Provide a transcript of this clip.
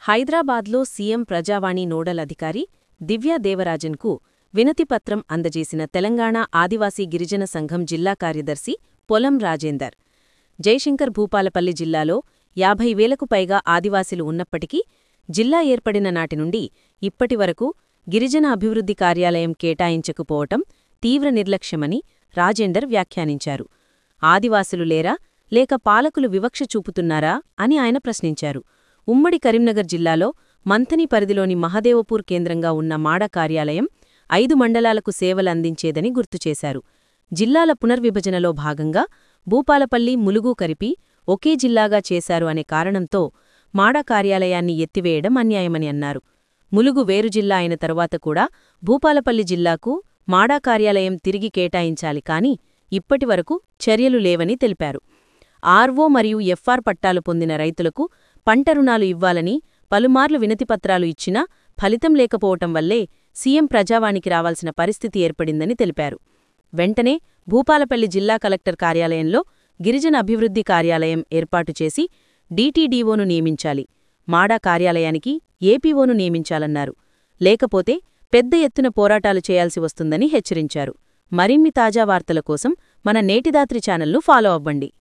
హైదరాబాద్లో సీఎం ప్రజావాణి నోడల్ అధికారి దివ్యా దేవరాజన్కు వినతిపత్రం అందజేసిన తెలంగాణ ఆదివాసీ గిరిజన సంఘం జిల్లా కార్యదర్శి పొలం రాజేందర్ జయశంకర్ భూపాలపల్లి జిల్లాలో యాభై వేలకు పైగా ఆదివాసీలు ఉన్నప్పటికీ జిల్లా ఏర్పడిన నాటి నుండి ఇప్పటివరకు గిరిజన అభివృద్ధి కార్యాలయం కేటాయించకపోవటం తీవ్ర నిర్లక్ష్యమని రాజేందర్ వ్యాఖ్యానించారు ఆదివాసులు లేరా లేక పాలకులు వివక్ష చూపుతున్నారా అని ఆయన ప్రశ్నించారు ఉమ్మడి కరీంనగర్ జిల్లాలో మంథని పరిధిలోని మహదేవపూర్ కేంద్రంగా ఉన్న మాడ కార్యాలయం ఐదు మండలాలకు సేవలందించేదని గుర్తుచేశారు జిల్లాల పునర్విభజనలో భాగంగా భూపాలపల్లి ములుగు కరిపి ఒకే జిల్లాగా చేశారు అనే కారణంతో మాడ కార్యాలయాన్ని ఎత్తివేయడం అన్యాయమని అన్నారు ములుగు వేరు జిల్లా అయిన తరువాత కూడా భూపాలపల్లి జిల్లాకు మాడా కార్యాలయం తిరిగి కేటాయించాలి కాని ఇప్పటివరకు చర్యలు లేవని తెలిపారు ఆర్వో మరియు ఎఫ్ఆర్ పట్టాలు పొందిన రైతులకు పంట రుణాలు ఇవ్వాలని పలుమార్లు వినతిపత్రాలు ఇచ్చినా ఫలితం లేకపోవటం వల్లే సీఎం ప్రజావాణికి రావాల్సిన పరిస్థితి ఏర్పడిందని తెలిపారు వెంటనే భూపాలపల్లి జిల్లా కలెక్టర్ కార్యాలయంలో గిరిజన అభివృద్ధి కార్యాలయం ఏర్పాటు చేసి డీటీడీఓను నియమించాలి మాడా కార్యాలయానికి ఏపీఓను నియమించాలన్నారు లేకపోతే పెద్ద ఎత్తున పోరాటాలు చేయాల్సి వస్తుందని హెచ్చరించారు మరిన్ని తాజా వార్తల కోసం మన నేటిదాత్రి ఛానల్ను ఫాలో అవ్వండి